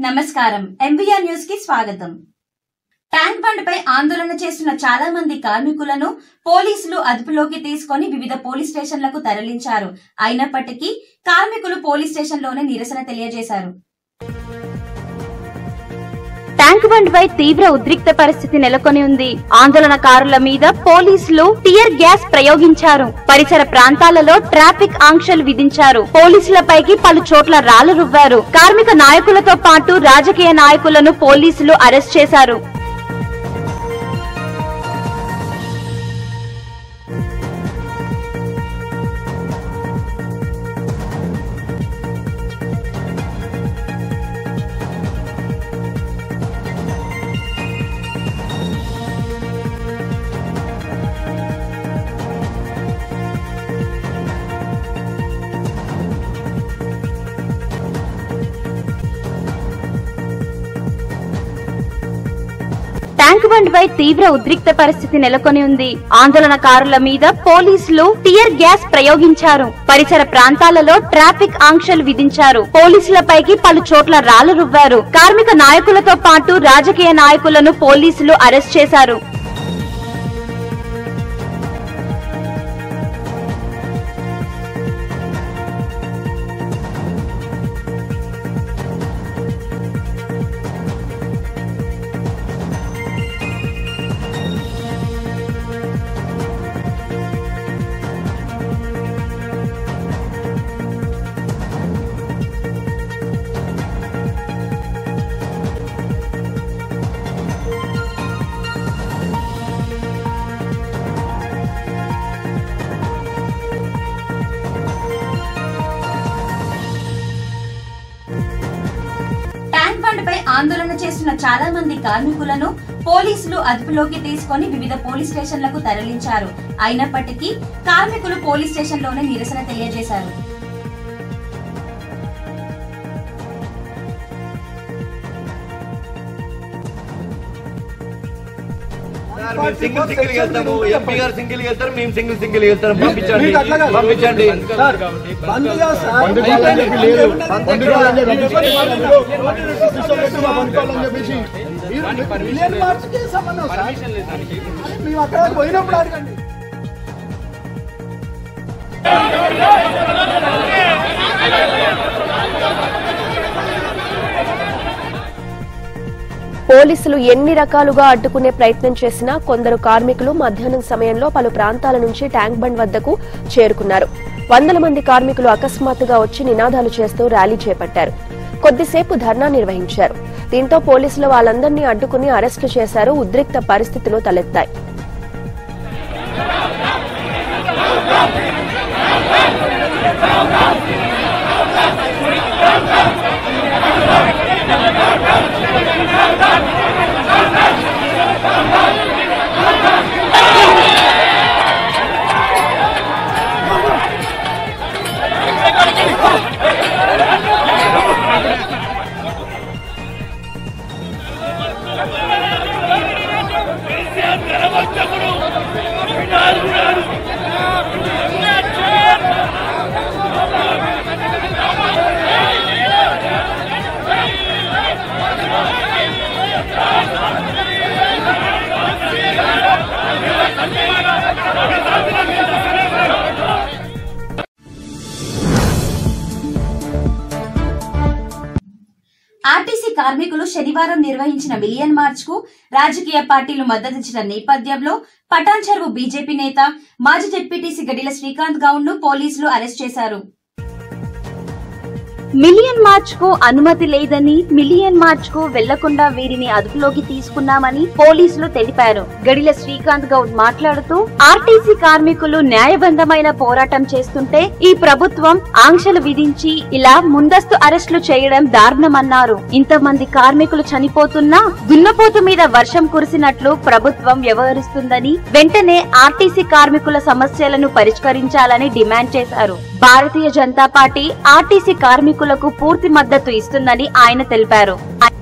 నమస్కారం MBR news కి స్వాగతం ట్యాంక్ బండ్ పై ఆందోళన చేస్తున్న చాలా మంది కార్మికులను పోలీసులు అదుపులోకి తీసుకొని వివిధ పోలీస్ స్టేషన్లకు తరలించారు అయినప్పటికీ కార్మికులు పోలీస్ స్టేషన్లోనే నిరసన తెలియజేశారు ట్యాంక్ బండ్ పై తీవ్ర ఉద్రిక్త పరిస్థితి నెలకొని ఉంది ఆందోళనకారుల మీద పోలీసులు టియర్ గ్యాస్ ప్రయోగించారు పరిసర ప్రాంతాలలో ట్రాఫిక్ ఆంక్షలు విధించారు పోలీసులపైకి పలు చోట్ల రాళ్లు రువ్వారు కార్మిక నాయకులతో పాటు రాజకీయ నాయకులను పోలీసులు అరెస్ట్ చేశారు ట్యాంక్ బండ్ పై తీవ్ర ఉద్రిక్త పరిస్థితి నెలకొని ఉంది ఆందోళనకారుల మీద పోలీసులు టియర్ గ్యాస్ ప్రయోగించారు పరిసర ప్రాంతాలలో ట్రాఫిక్ ఆంక్షలు విధించారు పోలీసులపైకి పలు చోట్ల రాళ్లు రువ్వారు కార్మిక నాయకులతో పాటు రాజకీయ నాయకులను పోలీసులు అరెస్ట్ చేశారు ట్యాంక్ బండ్ పై ఆందోళన చేస్తున్న చాలా మంది కార్మికులను పోలీసులు అదుపులోకి తీసుకొని వివిధ పోలీస్ స్టేషన్లకు తరలించారు అయినప్పటికీ కార్మికులు పోలీస్ స్టేషన్లోనే నిరసన తెలియజేశారు సార్, మేము సింగిల్ సింగిల్ వెళ్తాము ఎంపీ గారు సింగిల్ వెళ్తారు మేము సింగిల్ సింగిల్ వెళ్తాం పంపించండి మీకు అట్లా కాదు. పంపించండి సార్, బంద్ కాదు సార్. బంద్ కావాలని చెప్పి లేదు. బంద్ కావాలని చెప్పి సిస్టమ్ పెట్టి మా బంద్ కావాలని చెప్పేసి మీరు మిలియన్ మార్క్స్కి సంబంధం సార్. అరే, మేము అక్కడ పోయినప్పుడు అడగండి పోలీసులు ఎన్ని రకాలుగా అడ్డుకునే ప్రయత్నం చేసినా కొందరు కార్మికులు మధ్యాహ్నం సమయంలో పలు ప్రాంతాల నుంచి ట్యాంక్ బండ్ వద్దకు చేరుకున్నారు వందల మంది కార్మికులు అకస్మాత్తుగా వచ్చి నినాదాలు చేస్తూ ర్యాలీ చేపట్టారు కొద్దిసేపు ధర్నా నిర్వహించారు దీంతో పోలీసులు వాళ్ళందరినీ అడ్డుకుని అరెస్టు చేశారు ఉద్రిక్త పరిస్థితులు తలెత్తాయి ఆర్టీసీ కార్మికులు శనివారం నిర్వహించిన మిలియన్ మార్చ్ కు రాజకీయ పార్టీలు మద్దతిచ్చిన నేపథ్యంలో పటాన్ చెరువు బీజేపీ నేత మాజీ జెడ్పీటీసీ గడిల శ్రీకాంత్ గౌడ్ ను పోలీసులు అరెస్ట్ చేశారు మిలియన్ మార్చ్ కు అనుమతి లేదని మిలియన్ మార్చ్ కు వెళ్లకుండా వీరిని అదుపులోకి తీసుకున్నామని పోలీసులు తెలిపారు గడిల శ్రీకాంత్ గౌడ్ మాట్లాడుతూ ఆర్టీసీ కార్మికులు న్యాయబద్ధమైన పోరాటం చేస్తుంటే ఈ ప్రభుత్వం ఆంక్షలు విధించి ఇలా ముందస్తు అరెస్టులు చేయడం దారుణమన్నారు ఇంతమంది కార్మికులు చనిపోతున్నా దున్నపోతు మీద వర్షం కురిసినట్లు ప్రభుత్వం వ్యవహరిస్తుందని వెంటనే ఆర్టీసీ కార్మికుల సమస్యలను పరిష్కరించాలని డిమాండ్ చేశారు భారతీయ జనతా పార్టీ ఆర్టీసీ కార్మికులకు పూర్తి మద్దతు ఇస్తుందని ఆయన తెలిపారు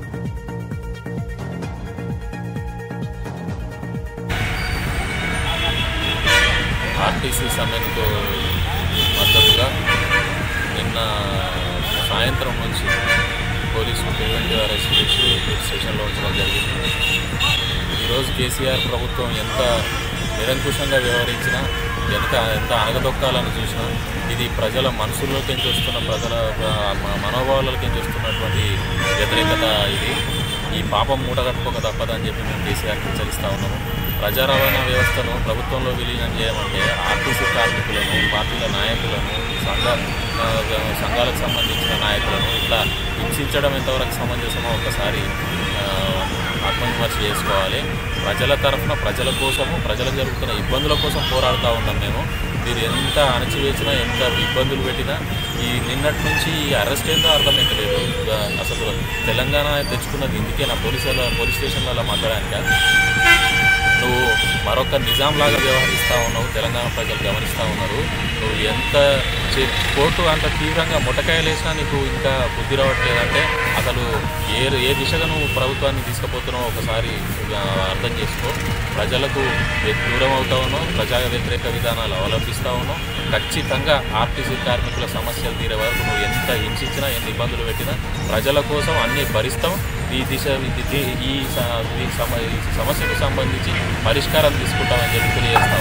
ఆర్టీసీ సమ్మెకు మద్దతుగా నిన్న సాయంత్రం నుంచి పోలీసులు ప్రివెంటివ్ అరెస్ట్ చేసి పోలీస్ స్టేషన్లో ఉంచడం జరిగింది ఈరోజు కేసీఆర్ ప్రభుత్వం ఎంత నిరంకుశంగా వ్యవహరించినా ఎంత ఎంత అణగదొక్కాలని చూసినా ఇది ప్రజల మనసుల్లోకి వస్తున్న ప్రజల ఆ, మ- మనోభావాలకి వస్తున్నటువంటి వ్యతిరేకత ఇది ఈ పాపం మూటగట్టుకోక తప్పదని చెప్పి మేము కేసీఆర్ హెచ్చరిస్తూ ఉన్నాము ప్రజా రవాణా వ్యవస్థను ప్రభుత్వంలో విలీనం చేయమంటే ఆర్టీసీ కార్మికులను పార్టీల నాయకులను సంఘ ఆ, సంఘాలకు సంబంధించిన నాయకులను ఇట్లా హింసించడం ఎంతవరకు సమంజసమో ఒకసారి ఆ, ఆత్మవిమర్శ చేసుకోవాలి ప్రజల తరఫున ప్రజల కోసము ప్రజలకు జరుగుతున్న ఇబ్బందుల కోసం పోరాడుతూ ఉన్నాం మేము మీరు ఎంత అణచివేసినా ఎంత ఇబ్బందులు పెట్టినా ఈ నిన్నటి నుంచి ఈ అరెస్ట్ ఏందో అర్థమైతలేదు ఇక అసలు తెలంగాణ తెచ్చుకున్నది ఇందుకే నా పోలీసుల పోలీస్ స్టేషన్లలో మద్దడానికి నువ్వు మరొక నిజాం లాగా వ్యవహరిస్తూ ఉన్నావు తెలంగాణ ప్రజలు గమనిస్తూ ఉన్నారు నువ్వు ఎంత చే- కోర్టు అంత తీవ్రంగా ముటకాయలేసినా నీకు ఇంకా బుద్ధి రావట్లేదంటే అసలు ఏ ఏ దిశగా నువ్వు ప్రభుత్వాన్ని తీసుకుపోతున్నావు ఒకసారి ఆ, అర్థం చేసుకో ప్రజలకు ఎ- దూరం అవుతా ఉన్నావు ప్రజా వ్యతిరేక విధానాలు అవలంబిస్తూ ఉన్నావు ఖచ్చితంగా ఆర్టీసీ కార్మికుల సమస్యలు తీరే వరకు నువ్వు ఎంత హింసించినా ఎన్ని ఇబ్బందులు పెట్టినా ప్రజల కోసం అన్నీ భరిస్తాం ఈ దిశ ఇది- ఇది- ఈ స- ఈ సమ- ఈ సమస్యకు సంబంధించి పరిష్కారం తీసుకుంటామని చెప్పి తెలియజేస్తాం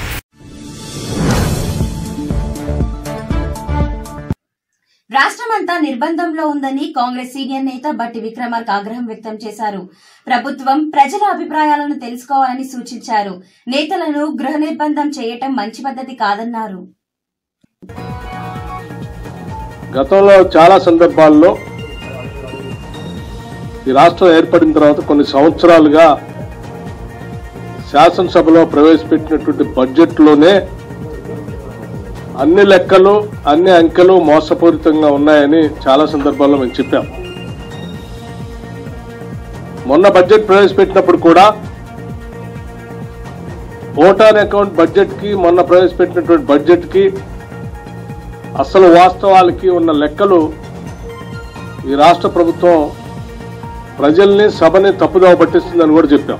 రాష్ట్రమంతా నిర్బంధంలో ఉందని కాంగ్రెస్ సీనియర్ నేత బట్టి విక్రమార్క ఆగ్రహం వ్యక్తం చేశారు ప్రభుత్వం ప్రజల అభిప్రాయాలను తెలుసుకోవాలని సూచించారు నేతలను గృహ నిర్బంధం చేయటం మంచి పద్ధతి కాదన్నారు గతంలో చాలా సందర్భాల్లో ఈ రాష్ట్రం ఏర్పడిన తర్వాత కొన్ని సంవత్సరాలుగా శాసనసభలో ప్రవేశపెట్టినటువంటి బడ్జెట్లోనే అన్ని లెక్కలు అన్ని అంకెలు మోసపూరితంగా ఉన్నాయని చాలా సందర్భాల్లో మేము చెప్పాం మొన్న బడ్జెట్ ప్రవేశపెట్టినప్పుడు కూడా ఓటాన్ అకౌంట్ బడ్జెట్ కి మొన్న ప్రవేశపెట్టినటువంటి బడ్జెట్ కి అసలు వాస్తవాలకి ఉన్న లెక్కలు ఈ రాష్ట్ర ప్రభుత్వం ప్రజల్ని సభని తప్పుదోవ పట్టిస్తుందని కూడా చెప్పాం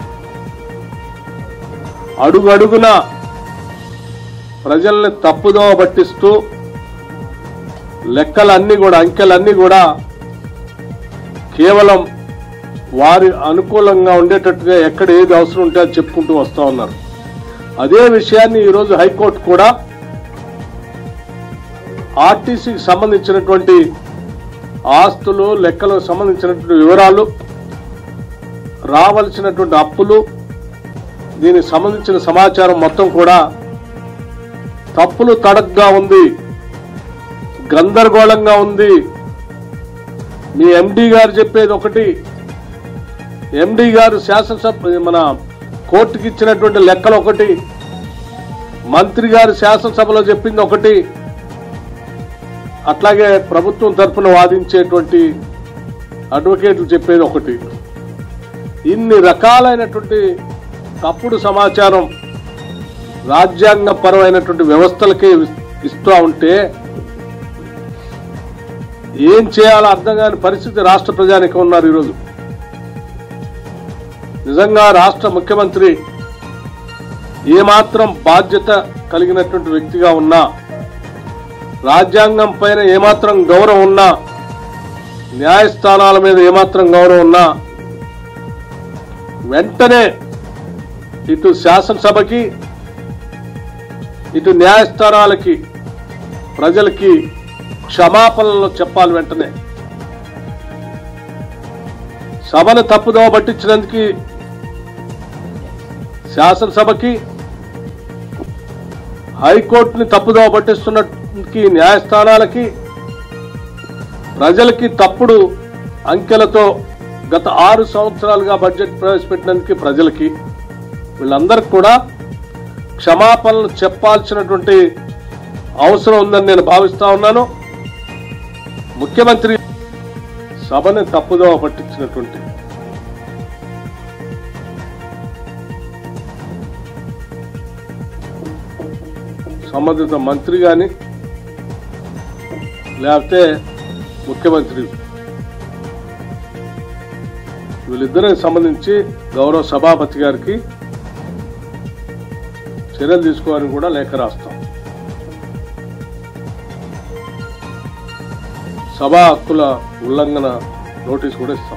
అడుగు అడుగున ప్రజల్ని తప్పుదోవ పట్టిస్తూ లెక్కలన్నీ కూడా అంకెలన్నీ కూడా కేవలం వారి అనుకూలంగా ఉండేటట్టుగా ఎక్కడ ఏది అవసరం ఉంటే అది చెప్పుకుంటూ వస్తా ఉన్నారు అదే విషయాన్ని ఈరోజు హైకోర్టు కూడా ఆర్టీసీకి సంబంధించినటువంటి ఆస్తులు లెక్కలకు సంబంధించినటువంటి వివరాలు రావలసినటువంటి అప్పులు దీనికి సంబంధించిన సమాచారం మొత్తం కూడా తప్పులు తడగ్గా ఉంది గందరగోళంగా ఉంది మీ ఎండి గారు చెప్పేది ఒకటి ఎండి గారు శాసనసభ మన కోర్టుకి ఇచ్చినటువంటి లెక్కలు ఒకటి మంత్రి గారు శాసనసభలో చెప్పింది ఒకటి అట్లాగే ప్రభుత్వం తరఫున వాదించేటువంటి అడ్వకేట్లు చెప్పేది ఒకటి ఇన్ని రకాలైనటువంటి తప్పుడు సమాచారం రాజ్యాంగపరమైనటువంటి వ్యవస్థలకే ఇస్తూ ఉంటే ఏం చేయాలో అర్థం కాని పరిస్థితి రాష్ట్ర ప్రజానికి ఉన్నారు ఈరోజు నిజంగా రాష్ట్ర ముఖ్యమంత్రి ఏమాత్రం బాధ్యత కలిగినటువంటి వ్యక్తిగా ఉన్నా రాజ్యాంగం పైన ఏమాత్రం గౌరవం ఉన్నా న్యాయస్థానాల మీద ఏమాత్రం గౌరవం ఉన్నా వెంటనే ఇటు శాసనసభకి ఇటు న్యాయస్థానాలకి ప్రజలకి క్షమాపణలు చెప్పాలి వెంటనే సభను తప్పుదోవ పట్టించినందుకు శాసనసభకి హైకోర్టుని తప్పుదోవ పట్టిస్తున్నకి న్యాయస్థానాలకి ప్రజలకి తప్పుడు అంకెలతో గత ఆరు సంవత్సరాలుగా బడ్జెట్ ప్రవేశపెట్టినందుకు ప్రజలకి వీళ్ళందరికీ కూడా క్షమాపణలు చెప్పాల్సినటువంటి అవసరం ఉందని నేను భావిస్తా ఉన్నాను ముఖ్యమంత్రి సభని తప్పుదోవ పట్టించినటువంటి సంబంధిత మంత్రి గాని లేకపోతే ముఖ్యమంత్రి వీళ్ళిద్దరికి సంబంధించి గౌరవ సభాపతి గారికి చర్యలు తీసుకోవాలని కూడా లేఖ రాస్తాం సభా హక్కుల ఉల్లంఘన నోటీస్ కూడా ఇస్తాం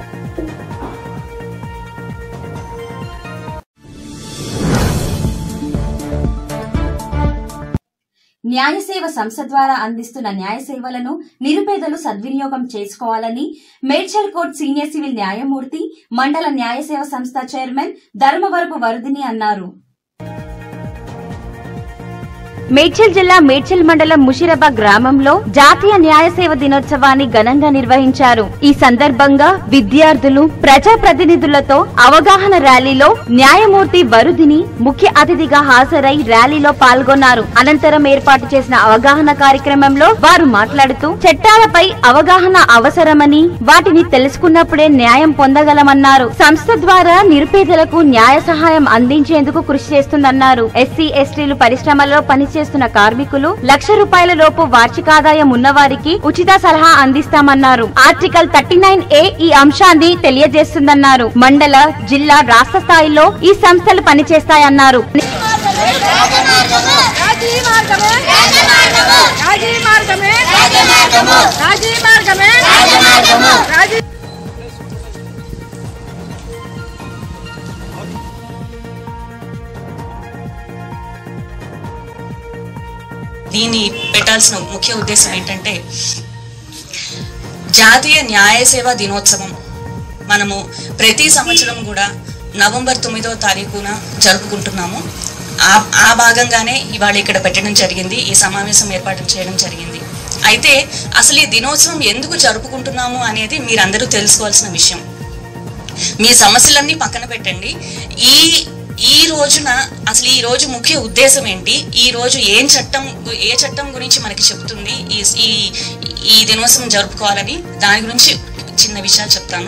న్యాయ సేవ సంస్థ ద్వారా అందిస్తున్న న్యాయ సేవలను నిరుపేదలు సద్వినియోగం చేసుకోవాలని మేడ్చల్ కోర్ట్ సీనియర్ సివిల్ న్యాయమూర్తి మండల న్యాయ సేవ సంస్థ చైర్మన్ ధర్మవరపు వరుదిని అన్నారు మేడ్చల్ జిల్లా మేడ్చల్ మండలం ముషిరబా గ్రామంలో జాతీయ న్యాయ సేవ దినోత్సవాన్ని ఘనంగా నిర్వహించారు ఈ సందర్భంగా విద్యార్థులు ప్రజా ప్రతినిధులతో అవగాహన ర్యాలీలో న్యాయమూర్తి వరుదిని ముఖ్య అతిథిగా హాజరై ర్యాలీలో పాల్గొన్నారు అనంతరం ఏర్పాటు చేసిన అవగాహన కార్యక్రమంలో వారు మాట్లాడుతూ చట్టాలపై అవగాహన అవసరమని వాటిని తెలుసుకున్నప్పుడే న్యాయం పొందగలమన్నారు సంస్థ ద్వారా నిరుపేదలకు న్యాయ సహాయం అందించేందుకు కృషి చేస్తుందన్నారు ఎస్సీ ఎస్టీలు పరిశ్రమల్లో పనిచేస్తున్న కార్మికులు లక్ష రూపాయల లోపు వార్షికాదాయం ఉన్నవారికి ఉచిత సలహా అందిస్తామన్నారు ఆర్టికల్ థర్టీ నైన్ ఏ ఈ అంశాన్ని తెలియజేస్తుందన్నారు మండల జిల్లా రాష్ట్ర స్థాయిలో ఈ సంస్థలు పనిచేస్తాయన్నారు దీన్ని పెట్టాల్సిన ముఖ్య ఉద్దేశం ఏంటంటే జాతీయ న్యాయ సేవా దినోత్సవం మనము ప్రతి సంవత్సరం కూడా నవంబర్ తొమ్మిదవ తారీఖున జరుపుకుంటున్నాము ఆ ఆ భాగంగానే ఇవాళ ఇక్కడ పెట్టడం జరిగింది ఈ సమావేశం ఏర్పాటు చేయడం జరిగింది అయితే అసలు ఈ దినోత్సవం ఎందుకు జరుపుకుంటున్నాము అనేది మీరందరూ తెలుసుకోవాల్సిన విషయం మీ సమస్యలన్నీ పక్కన పెట్టండి ఈ ఈ రోజున అసలు ఈ రోజు ముఖ్య ఉద్దేశం ఏంటి ఈ రోజు ఏం చట్టం గు- ఏ చట్టం గురించి మనకి చెప్తుంది ఈ ఈ ఈ దినోత్సవం జరుపుకోవాలని దాని గురించి చిన్న విషయాలు చెప్తాను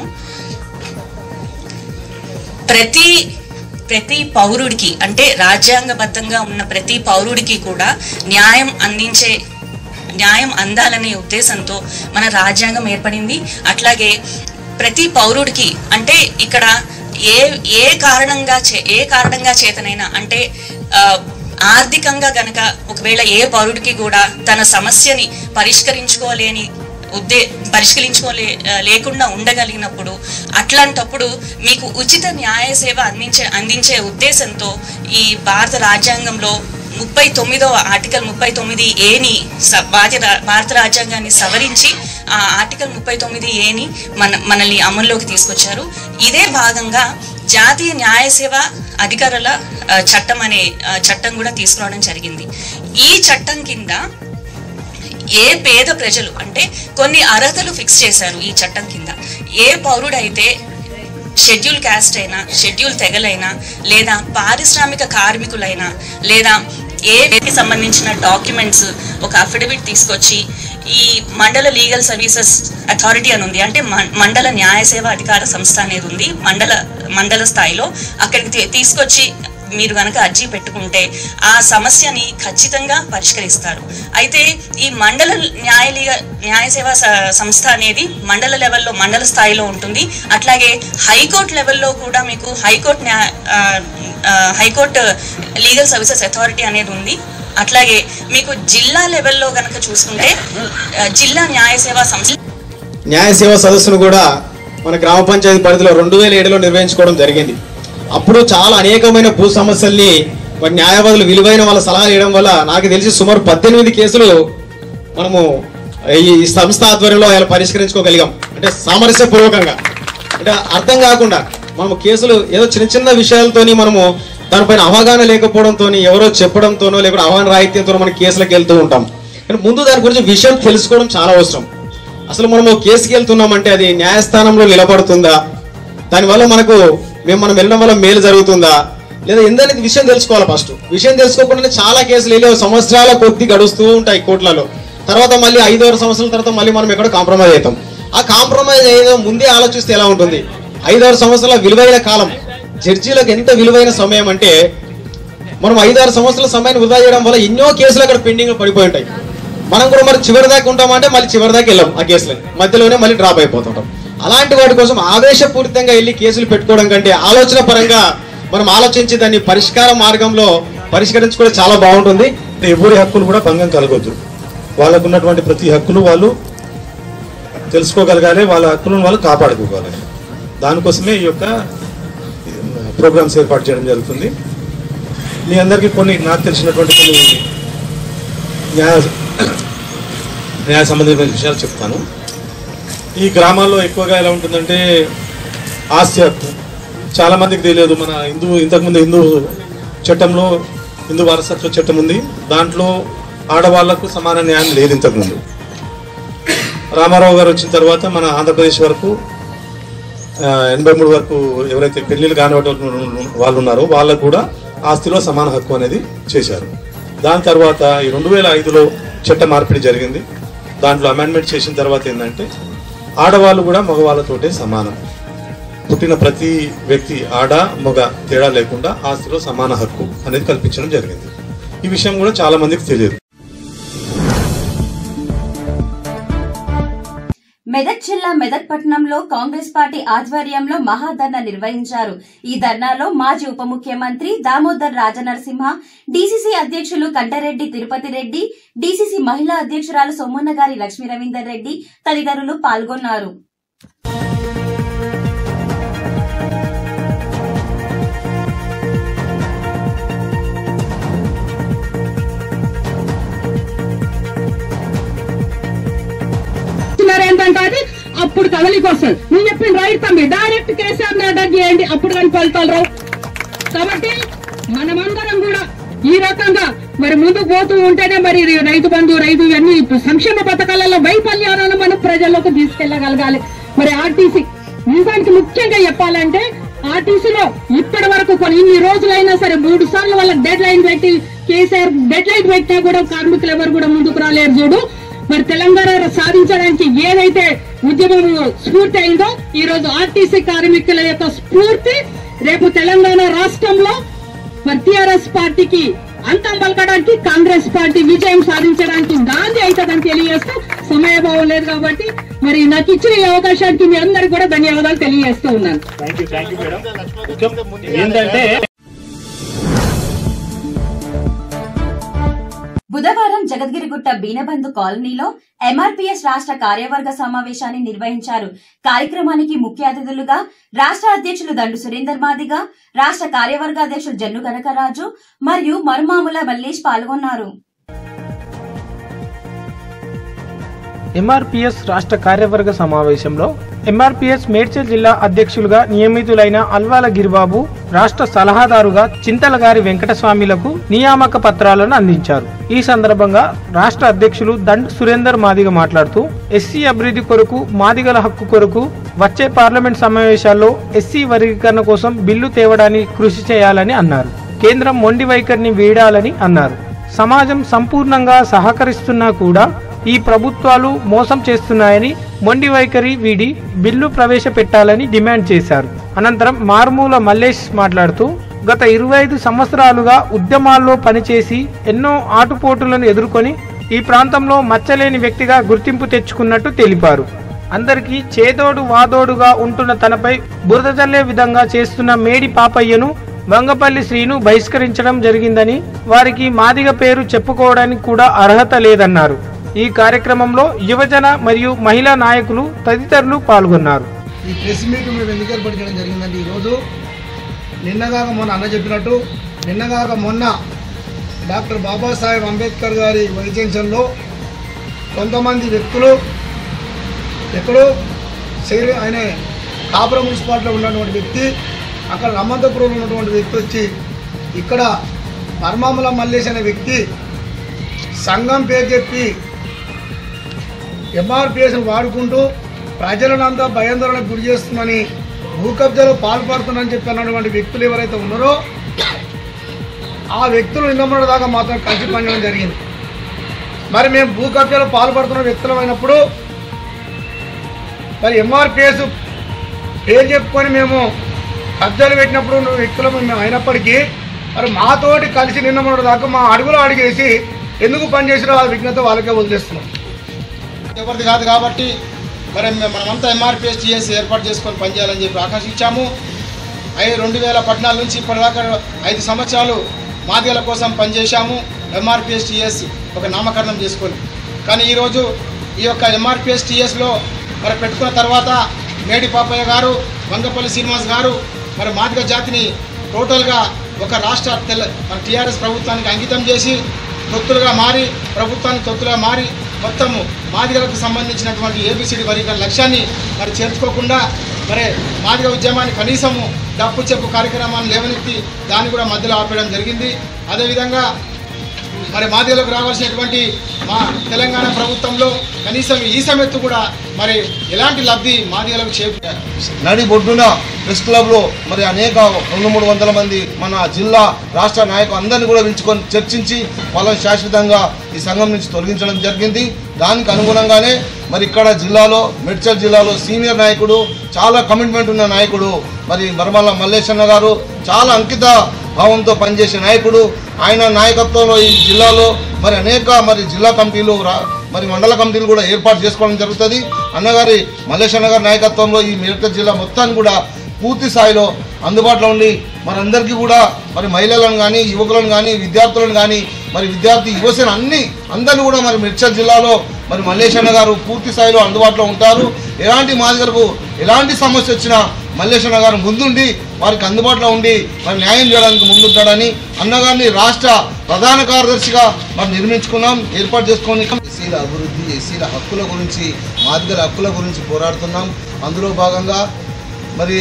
ప్రతి ప్రతి పౌరుడికి అంటే రాజ్యాంగబద్ధంగా ఉన్న ప్రతి పౌరుడికి కూడా న్యాయం అందించే న్యాయం అందాలనే ఉద్దేశంతో మన రాజ్యాంగం ఏర్పడింది అట్లాగే ప్రతి పౌరుడికి అంటే ఇక్కడ ఏ ఏ కారణంగా చే ఏ కారణంగా చేతనైనా అంటే ఆ, ఆర్థికంగా గనక ఒకవేళ ఏ పౌరుడికి కూడా తన సమస్యని పరిష్కరించుకోలేని ఉద్దే పరిష్కరించుకోలే ఆ, లేకుండా ఉండగలిగినప్పుడు అట్లాంటప్పుడు మీకు ఉచిత న్యాయ సేవ అందించే అందించే ఉద్దేశంతో ఈ భారత రాజ్యాంగంలో ముప్పై తొమ్మిదవ ఆర్టికల్ ముప్పై తొమ్మిది ఏని స- భారత రా- భారత రాజ్యాంగాన్ని సవరించి ఆ ఆర్టికల్ ముప్పై తొమ్మిది ఏని మన మనల్ని అమల్లోకి తీసుకొచ్చారు ఇదే భాగంగా జాతీయ న్యాయ సేవ అధికారుల ఆ, చట్టం అనే ఆ, చట్టం కూడా తీసుకురావడం జరిగింది ఈ చట్టం కింద ఏ పేద ప్రజలు అంటే కొన్ని అర్హతలు ఫిక్స్ చేశారు ఈ చట్టం కింద ఏ పౌరుడైతే షెడ్యూల్ క్యాస్ట్ అయినా షెడ్యూల్ తెగలైనా లేదా పారిశ్రామిక కార్మికులైనా లేదా ఏ వ్యక్తికి సంబంధించిన డాక్యుమెంట్స్ ఒక అఫిడవిట్ తీసుకొచ్చి ఈ మండల లీగల్ సర్వీసెస్ అథారిటీ అని ఉంది అంటే మం- మండల న్యాయ సేవా అధికార సంస్థ అనేది ఉంది మండల మండల స్థాయిలో అక్కడికి తీ- తీసుకొచ్చి మీరు గనక అర్జీ పెట్టుకుంటే ఆ సమస్యని ఖచ్చితంగా పరిష్కరిస్తారు అయితే ఈ మండల న్యాయ లీగ- న్యాయ సేవా స- సంస్థ అనేది మండల లెవెల్లో మండల స్థాయిలో ఉంటుంది అట్లాగే హైకోర్టు లెవెల్లో కూడా మీకు హైకోర్టు న్యాయ ఆ, ఆ, హైకోర్టు లీగల్ సర్వీసెస్ అథారిటీ అనేది ఉంది అట్లాగే మీకు జిల్లా లెవెల్లో గనక చూసుకుంటే ఆ, జిల్లా న్యాయ సేవా సంస్థ న్యాయ సేవా సదస్సును కూడా మన గ్రామ పంచాయతీ పరిధిలో రెండు వేల ఏడులో నిర్వహించుకోవడం జరిగింది అప్పుడు చాలా అనేకమైన భూ సమస్యల్ని మరి న్యాయవాదులు విలువైన వాళ్ళ సలహాలు ఇవ్వడం వల్ల నాకు తెలిసి సుమారు పద్దెనిమిది కేసులు మనము ఈ సంస్థ ఆధ్వర్యంలో ఇలా పరిష్కరించుకోగలిగాం అంటే సామరస్యపూర్వకంగా అంటే అర్థం కాకుండా మనము కేసులు ఏదో చిన్న చిన్న విషయాలతోని మనము దానిపైన అవగాహన లేకపోవడంతో ఎవరో చెప్పడంతోనో లేకపోతే అవగాహన రాహిత్యంతోనో మనం కేసులకు వెళ్తూ ఉంటాం కానీ ముందు దాని గురించి విషయం తెలుసుకోవడం చాలా అవసరం అసలు మనము కేసుకి వెళ్తున్నామంటే అది న్యాయస్థానంలో నిలబడుతుందా దానివల్ల మనకు మేము మనం వెళ్ళడం వల్ల మేలు జరుగుతుందా లేదా ఏందనేది విషయం తెలుసుకోవాలి ఫస్ట్ విషయం తెలుసుకోకుండానే చాలా కేసులు వెళ్ళి సంవత్సరాల కొద్ది గడుస్తూ ఉంటాయి కోర్టులలో తర్వాత మళ్ళీ ఐదారు సంవత్సరాల తర్వాత మళ్ళీ మనం ఎక్కడ కాంప్రమైజ్ అవుతాం ఆ కాంప్రమైజ్ అయ్యేదో ముందే ఆలోచిస్తే ఎలా ఉంటుంది ఐదారు సంవత్సరాల విలువైన కాలం జడ్జీలకు ఎంత విలువైన సమయం అంటే మనం ఐదారు సంవత్సరాల సమయాన్ని వృధా చేయడం వల్ల ఎన్నో కేసులు అక్కడ పెండింగ్ పడిపోయి ఉంటాయి మనం కూడా మరి చివరి దాకా ఉంటామంటే మళ్ళీ చివరి దాకా వెళ్ళాం ఆ కేసులని మధ్యలోనే మళ్ళీ డ్రాప్ అయిపోతుంటాం అలాంటి వాటి కోసం ఆవేశపూరితంగా వెళ్ళి కేసులు పెట్టుకోవడం కంటే ఆలోచన పరంగా మనం ఆలోచించి దాన్ని పరిష్కార మార్గంలో పరిష్కరించుకోవడం చాలా బాగుంటుంది ఎవరి హక్కులు కూడా భంగం కలగొద్దు వాళ్ళకు ఉన్నటువంటి ప్రతి హక్కులు వాళ్ళు తెలుసుకోగలగాలి వాళ్ళ హక్కులను వాళ్ళు కాపాడుకోగలగాలి దానికోసమే ఈ యొక్క ప్రోగ్రామ్స్ ఏర్పాటు చేయడం జరుగుతుంది మీ అందరికీ కొన్ని నాకు తెలిసినటువంటి కొన్ని న్యాయ న్యాయ సంబంధించిన విషయాలు చెప్తాను ఈ గ్రామాల్లో ఎక్కువగా ఎలా ఉంటుందంటే ఆస్తి హక్కు చాలా మందికి తెలియదు మన హిందూ ఇంతకుముందు హిందూ చట్టంలో హిందూ వారసత్వ చట్టం ఉంది దాంట్లో ఆడవాళ్లకు సమాన న్యాయం లేదు ఇంతకుముందు రామారావు గారు వచ్చిన తర్వాత మన ఆంధ్రప్రదేశ్ వరకు ఆ, ఎనభై మూడు వరకు ఎవరైతే పెళ్లిళ్ళు కాని వాళ్ళు ఉన్నారో వాళ్ళకు కూడా ఆస్తిలో సమాన హక్కు అనేది చేశారు దాని తర్వాత ఈ రెండు వేల ఐదులో చట్ట మార్పిడి జరిగింది దాంట్లో అమెండ్మెంట్ చేసిన తర్వాత ఏంటంటే ఆడవాళ్ళు కూడా మగవాళ్ళతోటే సమానం పుట్టిన ప్రతి వ్యక్తి ఆడ మగ తేడా లేకుండా ఆస్తిలో సమాన హక్కు అనేది కల్పించడం జరిగింది ఈ విషయం కూడా చాలా మందికి తెలియదు మెదక్ జిల్లా మెదక్ పట్టణంలో కాంగ్రెస్ పార్టీ ఆధ్వర్యంలో మహాధర్నా నిర్వహించారు ఈ ధర్నాలో మాజీ ఉప ముఖ్యమంత్రి దామోదర్ రాజనరసింహ డీసీసీ అధ్యక్షులు కంటారెడ్డి తిరుపతి రెడ్డి డీసీసీ మహిళా అధ్యక్షురాలు సోమన్న గారి లక్ష్మీ రవీందర్ రెడ్డి తదితరులు పాల్గొన్నారు చెప్తున్నారు ఏంటంటే అది అప్పుడు కదలికి వస్తుంది నువ్వు చెప్పిన రైట్ తమ్మి డైరెక్ట్ కేసీఆర్ అటాక్ చేయండి అప్పుడు కానీ ఫలితాలు రావు కాబట్టి మనమందరం కూడా ఈ రకంగా మరి ముందుకు పోతూ ఉంటేనే మరి ఇది రైతు బంధు రైతు ఇవన్నీ సంక్షేమ పథకాలలో వైఫల్యాలను మనం ప్రజల్లోకి తీసుకెళ్లగలగాలి మరి ఆర్టీసీ నిజానికి ముఖ్యంగా చెప్పాలంటే ఆర్టీసీలో ఇప్పటి వరకు కొన్ని ఇన్ని రోజులైనా సరే మూడు సార్లు వాళ్ళకి డెడ్ లైన్ పెట్టి కేసీఆర్ డెడ్ లైన్ పెట్టినా కూడా కార్మికులు ఎవరు కూడా ముందుకు రాలేరు చూడు మరి తెలంగాణ సాధించడానికి ఏదైతే ఉద్యమం స్ఫూర్తి అయిందో ఈ రోజు ఆర్టీసీ కార్మికుల యొక్క స్ఫూర్తి రేపు తెలంగాణ రాష్ట్రంలో మరి టిఆర్ఎస్ పార్టీకి అంతం పలకడానికి కాంగ్రెస్ పార్టీ విజయం సాధించడానికి నాంది అవుతుందని తెలియజేస్తూ సమయభావం లేదు కాబట్టి మరి నాకు ఇచ్చిన ఈ అవకాశానికి మీ అందరికి కూడా ధన్యవాదాలు తెలియజేస్తూ ఉన్నాను ఏంటంటే బుధవారం జగద్గిరిగుట్ట బీనబంధు కాలనీలో ఎంఆర్పీఎస్ రాష్ట్ర కార్యవర్గ సమావేశాన్ని నిర్వహించారు కార్యక్రమానికి ముఖ్య అతిథులుగా రాష్ట్ర అధ్యక్షులు దండు సురేందర్ మాదిగ రాష్ట్ర కార్యవర్గ అధ్యక్షులు జన్ను కనకరాజు మరియు మరుమాముల మల్లేష్ పాల్గొన్నారు ఎంఆర్పిఎస్ రాష్ట్ర కార్యవర్గ సమావేశంలో ఎంఆర్పిఎస్ మేడ్చల్ జిల్లా అధ్యక్షులుగా నియమితులైన అల్వాల గిరిబాబు రాష్ట్ర సలహాదారుగా చింతలగారి వెంకటస్వామిలకు నియామక పత్రాలను అందించారు ఈ సందర్భంగా రాష్ట్ర అధ్యక్షులు దండ్ సురేందర్ మాదిగ మాట్లాడుతూ ఎస్సీ అభివృద్ధి కొరకు మాదిగల హక్కు కొరకు వచ్చే పార్లమెంట్ సమావేశాల్లో ఎస్సీ వర్గీకరణ కోసం బిల్లు తేవడానికి కృషి చేయాలని అన్నారు కేంద్రం మొండి వైఖరిని వీడాలని అన్నారు సమాజం సంపూర్ణంగా సహకరిస్తున్నా కూడా ఈ ప్రభుత్వాలు మోసం చేస్తున్నాయని మొండి వైఖరి వీడి బిల్లు ప్రవేశపెట్టాలని డిమాండ్ చేశారు అనంతరం మార్మూల మల్లేష్ మాట్లాడుతూ గత ఇరవై ఐదు సంవత్సరాలుగా ఉద్యమాల్లో పనిచేసి ఎన్నో ఆటుపోటులను ఎదుర్కొని ఈ ప్రాంతంలో మచ్చలేని వ్యక్తిగా గుర్తింపు తెచ్చుకున్నట్టు తెలిపారు అందరికీ చేదోడు వాదోడుగా ఉంటున్న తనపై బురద జల్లే విధంగా చేస్తున్న మేడి పాపయ్యను వంగపల్లి శ్రీను బహిష్కరించడం జరిగిందని వారికి మాదిగ పేరు చెప్పుకోవడానికి కూడా అర్హత లేదన్నారు ఈ కార్యక్రమంలో యువజన మరియు మహిళా నాయకులు తదితరులు పాల్గొన్నారు ఈ ప్రెస్ మీట్ మేము ఎందుకు ఏర్పాటు చేయడం జరిగిందంటే ఈరోజు నిన్నగాక మొన్న అన్న చెప్పినట్టు నిన్నగాక మొన్న డాక్టర్ బాబాసాహెబ్ అంబేద్కర్ గారి వైజంక్షన్లో కొంతమంది వ్యక్తులు ఎక్కడో శైలి ఆయన కాపురం మున్సిపాలిటీలో ఉన్నటువంటి వ్యక్తి అక్కడ రమంతపురంలో ఉన్నటువంటి వ్యక్తి వచ్చి ఇక్కడ పరమాముల మల్లేష్ అనే వ్యక్తి సంఘం పేరు చెప్పి ఎంఆర్పిఎస్ని వాడుకుంటూ ప్రజలనంతా భయాందోళనకు గురి చేస్తుందని భూ కబ్జాలో పాల్పడుతున్నారని చెప్పి అన్నటువంటి వ్యక్తులు ఎవరైతే ఉన్నారో ఆ వ్యక్తులు నిన్న దాకా మాత్రం కలిసి పనిచేయడం జరిగింది మరి మేము భూ కబ్జాలో పాల్పడుతున్న వ్యక్తులం అయినప్పుడు మరి ఎంఆర్పిఎస్ పేరు చెప్పుకొని మేము కబ్జాలు పెట్టినప్పుడు ఉన్న వ్యక్తులం మేము అయినప్పటికీ మరి మాతోటి కలిసి నిన్న దాకా మా అడుగులో అడిగేసి ఎందుకు పనిచేసారో ఆ విఘ్నత వాళ్ళకే వదిలేస్తున్నాం ఎవరిది కాదు కాబట్టి మరి మే- మనమంతా ఎంఆర్పిఎస్ టీఎస్ ఏర్పాటు చేసుకొని పనిచేయాలని చెప్పి ఆకాంక్షించాము అవి రెండు వేల పద్నాలుగు నుంచి ఇప్పటిదాకా ఐదు సంవత్సరాలు మాదిగల కోసం పనిచేశాము ఎంఆర్పిఎస్ టీఎస్ ఒక నామకరణం చేసుకొని కానీ ఈరోజు ఈ యొక్క ఎంఆర్పిఎస్ టీఎస్లో మరి పెట్టుకున్న తర్వాత మేడి పాపయ్య గారు వంగపల్లి శ్రీనివాస్ గారు మరి మాదిగ జాతిని టోటల్గా ఒక రాష్ట్ర తెల్ల మన టీఆర్ఎస్ ప్రభుత్వానికి అంకితం చేసి తొత్తులుగా మారి ప్రభుత్వానికి తొత్తులుగా మారి మొత్తము మాదిగలకు సంబంధించినటువంటి ఏబిసిడి వర్గీకరణ లక్ష్యాన్ని మరి చేర్చుకోకుండా మరి మాదిగ ఉద్యమాన్ని కనీసము డప్పు చెప్పు కార్యక్రమాన్ని లేవనెత్తి దాన్ని కూడా మధ్యలో ఆపేయడం జరిగింది అదేవిధంగా మరి మాదిగలకు రావాల్సినటువంటి మా తెలంగాణ ప్రభుత్వంలో కనీసం ఈ సమెత్తు కూడా మరి ఎలాంటి లబ్ధి మాదిగలకు చే నడి బొడ్డున ప్రెస్ క్లబ్లో మరి అనేక రెండు మూడు వందల మంది మన జిల్లా రాష్ట్ర నాయకులు అందరినీ కూడా పిలుచుకొని చర్చించి వాళ్ళని శాశ్వతంగా ఈ సంఘం నుంచి తొలగించడం జరిగింది దానికి అనుగుణంగానే మరి ఇక్కడ జిల్లాలో మెడ్చల్ జిల్లాలో సీనియర్ నాయకుడు చాలా కమిట్మెంట్ ఉన్న నాయకుడు మరి మరమల్ల మల్లేశన్న గారు చాలా అంకిత భావంతో పనిచేసే నాయకుడు ఆయన నాయకత్వంలో ఈ జిల్లాలో మరి అనేక మరి జిల్లా కమిటీలు రా- మరి మండల కమిటీలు కూడా ఏర్పాటు చేసుకోవడం జరుగుతుంది అన్నగారి మల్లేష్ అన్నగారి నాయకత్వంలో ఈ మేడ్చల్ జిల్లా మొత్తాన్ని కూడా పూర్తి స్థాయిలో అందుబాటులో ఉండి మనందరికీ కూడా మరి మహిళలను కానీ యువకులను కానీ విద్యార్థులను కానీ మరి విద్యార్థి యువసేన అన్ని అందరినీ కూడా మరి మిర్చల్ జిల్లాలో మరి మల్లేష్ అన్న గారు పూర్తి స్థాయిలో అందుబాటులో ఉంటారు ఎలాంటి మాదిగలకు ఎలాంటి సమస్య వచ్చినా మల్లేష్ అన్న గారు ముందుండి వారికి అందుబాటులో ఉండి మరి న్యాయం చేయడానికి ముందుంటాడని అన్నగారిని రాష్ట్ర ప్రధాన కార్యదర్శిగా మరి నిర్మించుకున్నాం ఏర్పాటు చేసుకొని ఎస్సీల అభివృద్ధి ఎస్సీల హక్కుల గురించి మాదిగల హక్కుల గురించి పోరాడుతున్నాం అందులో భాగంగా మరి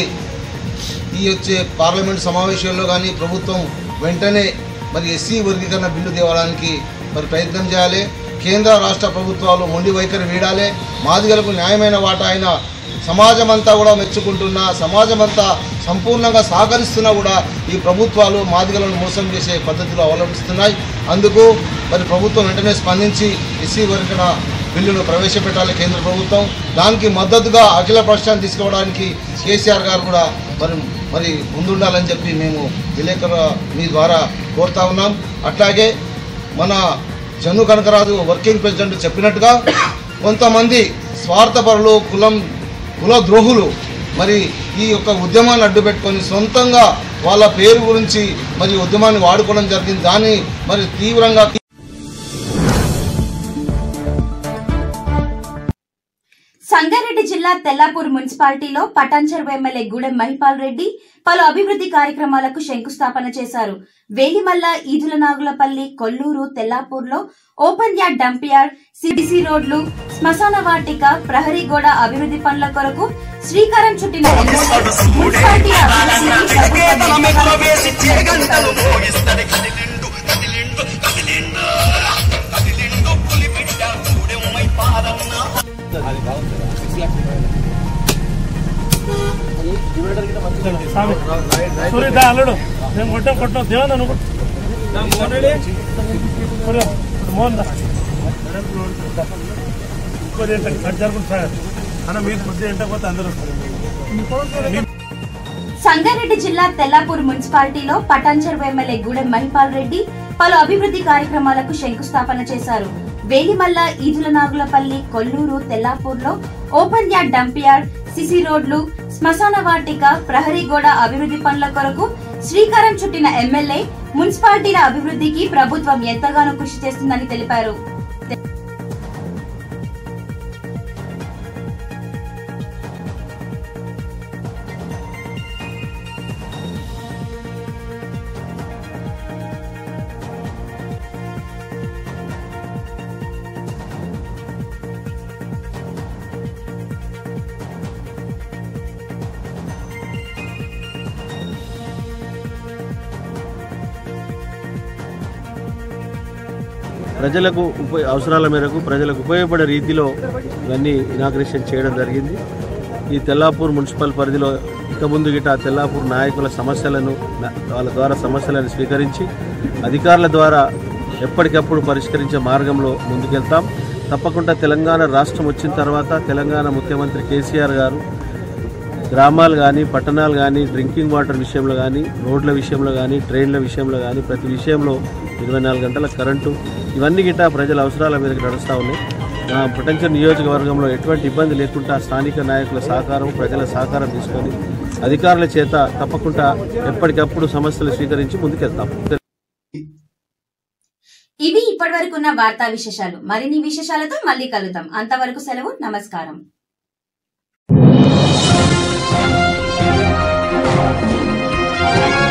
ఈ వచ్చే పార్లమెంట్ సమావేశాల్లో కానీ ప్రభుత్వం వెంటనే మరి ఎస్సీ వర్గీకరణ బిల్లు తేవడానికి మరి ప్రయత్నం చేయాలి కేంద్ర రాష్ట్ర ప్రభుత్వాలు మొండి వైఖరి వీడాలి మాదిగలకు న్యాయమైన వాటా అయిన సమాజం అంతా కూడా మెచ్చుకుంటున్నా సమాజం అంతా సంపూర్ణంగా సహకరిస్తున్నా కూడా ఈ ప్రభుత్వాలు మాదిగలను మోసం చేసే పద్ధతిలో అవలంబిస్తున్నాయి అందుకు మరి ప్రభుత్వం వెంటనే స్పందించి ఎస్సీ వర్గీకరణ బిల్లును ప్రవేశపెట్టాలి కేంద్ర ప్రభుత్వం దానికి మద్దతుగా అఖిల పక్షాన్ని తీసుకోవడానికి కేసీఆర్ గారు కూడా మరి మరి ముందుండాలని చెప్పి మేము విలేకరుల మీ ద్వారా కోరుతా ఉన్నాం అట్లాగే మన జన్ను కనకరాజు వర్కింగ్ ప్రెసిడెంట్ చెప్పినట్టుగా కొంతమంది స్వార్థపరులు కులం కుల ద్రోహులు మరి ఈ యొక్క ఉద్యమాన్ని అడ్డుపెట్టుకొని సొంతంగా వాళ్ళ పేరు గురించి మరి ఉద్యమాన్ని వాడుకోవడం జరిగింది దాన్ని మరి తీవ్రంగా సంగారెడ్డి జిల్లా తెల్లాపూర్ మున్సిపాలిటీలో పటాన్చెరువు ఎమ్మెల్యే గూడెం మహిపాల్ రెడ్డి పలు అభివృద్ధి కార్యక్రమాలకు శంకుస్థాపన చేశారు వేలిమల్ల ఈదుల నాగులపల్లి కొల్లూరు తెల్లాపూర్లో open yard dump yard CDC రోడ్లు శ్మశాన వాటిక ప్రహరీ గోడ అభివృద్ధి పనుల కొరకు శ్రీకారం చుట్టిన ఎమ్మెల్యే మున్సిపాలిటీ అభివృద్ధికి ప్రభుత్వం ఎంతగానో సూర్యుడు అల్లుడు మేము కొట్టాం కొట్టాం దేవన్న నువ్వు మోహన్ ఇంకోటి ఏంటంటే కట్ జరుగుతుంది సార్ అన్న మీరు కొద్దిగా ఎంటకపోతే అందరూ వస్తారు సంగారెడ్డి జిల్లా తెల్లాపూర్ మున్సిపాలిటీలో పటాన్చెరువు ఎమ్మెల్యే గూడెం మహిపాల్ రెడ్డి పలు అభివృద్ధి కార్యక్రమాలకు శంకుస్థాపన చేశారు వేలిమల్ల ఈదుల నాగులపల్లి కొల్లూరు తెల్లాపూర్లో open yard dump yard CC రోడ్లు శ్మశాన వాటిక ప్రహరీ గోడ అభివృద్ధి పనుల కొరకు శ్రీకారం చుట్టిన ఎమ్మెల్యే మున్సిపాలిటీల అభివృద్ధికి ప్రభుత్వం ఎంతగానో కృషి చేస్తుందని తెలిపారు ప్రజలకు ఉప అవసరాల మేరకు ప్రజలకు ఉపయోగపడే రీతిలో ఇవన్నీ ఇనాగ్రేషన్ చేయడం జరిగింది ఈ తెల్లాపూర్ మున్సిపల్ పరిధిలో ఇక ముందు గిట తెల్లాపూర్ నాయకుల సమస్యలను న- వాళ్ళ ద్వారా సమస్యలను స్వీకరించి అధికారుల ద్వారా ఎప్పటికప్పుడు పరిష్కరించే మార్గంలో ముందుకెళ్తాం తప్పకుండా తెలంగాణ రాష్ట్రం వచ్చిన తర్వాత తెలంగాణ ముఖ్యమంత్రి కేసీఆర్ గారు గ్రామాలు కానీ పట్టణాలు కానీ డ్రింకింగ్ వాటర్ విషయంలో కానీ రోడ్ల విషయంలో కానీ ట్రైన్ల విషయంలో కానీ ప్రతి విషయంలో ఇరవై నాలుగు గంటల కరెంటు ఇవన్నీ గిట్టా ప్రజల అవసరాల మీదకి నడుస్తూ ఉన్నాయి మా పొటెన్షియల్ నియోజకవర్గంలో ఎటువంటి ఇబ్బంది లేకుండా స్థానిక నాయకుల సహకారం ప్రజల సహకారం తీసుకొని అధికారుల చేత తప్పకుండా ఎప్పటికప్పుడు సమస్యలు స్వీకరించి ముందుకెళ్తాం ఇవి ఇప్పటివరకున్న వార్తా విశేషాలు మరిన్ని విశేషాలతో మళ్ళీ కలుద్దాం అంతవరకు సెలవు నమస్కారం Thank you.